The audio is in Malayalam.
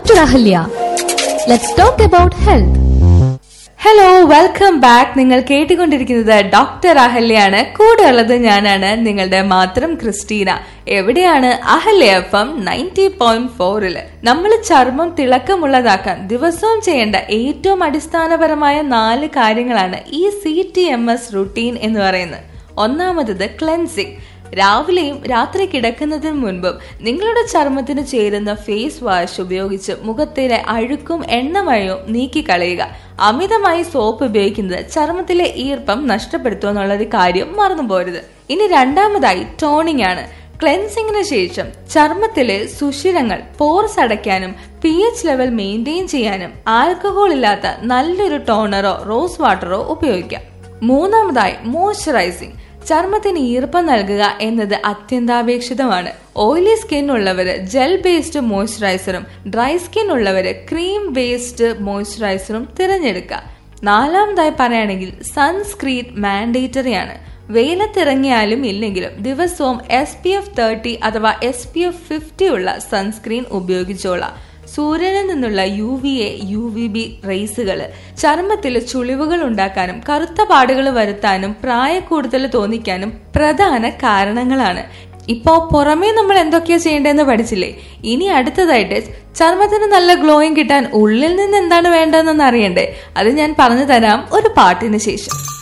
Dr. Ahalya. Let's talk about health. Hello welcome back നിങ്ങൾ കേട്ടുകൊണ്ടിരിക്കുന്നത് ഡോക്ടർ അഹല്യാണ് കൂടെ ഉള്ളത് ഞാനാണ് നിങ്ങളുടെ മാത്രം ക്രിസ്റ്റീന എവിടെയാണ് Ahalya F M ninety point ഫോറില് നമ്മൾ ചർമ്മം തിളക്കമുള്ളതാക്കാൻ ദിവസവും ചെയ്യേണ്ട ഏറ്റവും അടിസ്ഥാനപരമായ നാല് കാര്യങ്ങളാണ് ഈ C T M S routine എന്ന് പറയുന്നത് ഒന്നാമത്തത് ക്ലെൻസിങ് രാവിലെയും രാത്രി കിടക്കുന്നതിന് മുൻപും നിങ്ങളുടെ ചർമ്മത്തിന് ചേരുന്ന ഫേസ് വാഷ് ഉപയോഗിച്ച് മുഖത്തിലെ അഴുക്കും എണ്ണമയവും നീക്കിക്കളയുക അമിതമായി സോപ്പ് ഉപയോഗിക്കുന്നത് ചർമ്മത്തിലെ ഈർപ്പം നഷ്ടപ്പെടുത്തുക എന്നുള്ളൊരു കാര്യം മറന്നു പോരുത് ഇനി രണ്ടാമതായി ടോണിംഗ് ആണ് ക്ലെൻസിങ്ങിന് ശേഷം ചർമ്മത്തിലെ സുഷിരങ്ങൾ പോർസ് അടയ്ക്കാനും പി എച്ച് ലെവൽ മെയിൻറ്റെയിൻ ചെയ്യാനും ആൽക്കഹോൾ ഇല്ലാത്ത നല്ലൊരു ടോണറോ റോസ് വാട്ടറോ ഉപയോഗിക്കാം മൂന്നാമതായി മോയ്സ്ചറൈസിങ് ചർമ്മത്തിന് ഈർപ്പം നൽകുക എന്നത് അത്യന്താപേക്ഷിതമാണ് ഓയിലി സ്കിൻ ഉള്ളവര് ജെൽ ബേസ്ഡ് മോയ്സ്ചറൈസറും ഡ്രൈ സ്കിൻ ഉള്ളവര് ക്രീം ബേസ്ഡ് മോയ്സ്ചറൈസറും തിരഞ്ഞെടുക്കുക നാലാമതായി പറയുകയാണെങ്കിൽ സൺസ്ക്രീൻ മാൻഡേറ്ററി ആണ് വെയിലത്തിറങ്ങിയാലും ഇല്ലെങ്കിലും ദിവസവും എസ് പി എഫ് തേർട്ടി അഥവാ എസ് പി എഫ് ഫിഫ്റ്റി ഉള്ള സൺസ്ക്രീൻ ഉപയോഗിച്ചോളാം സൂര്യനിൽ നിന്നുള്ള U V A U V B റേസുകൾ ചർമ്മത്തിൽ ചുളിവുകൾ ഉണ്ടാക്കാനും കറുത്ത പാടുകൾ വരുത്താനും പ്രായക്കൂടുതൽ തോന്നിക്കാനും പ്രധാന കാരണങ്ങളാണ് ഇപ്പോ പുറമേ നമ്മൾ എന്തൊക്കെയാ ചെയ്യേണ്ടതെന്ന് പഠിച്ചില്ലേ ഇനി അടുത്തതായിട്ട് ചർമ്മത്തിന് നല്ല ഗ്ലോയിങ് കിട്ടാൻ ഉള്ളിൽ നിന്ന് എന്താണ് വേണ്ടതെന്ന് അറിയണ്ടേ അത് ഞാൻ പറഞ്ഞു തരാം ഒരു പാട്ടിന് ശേഷം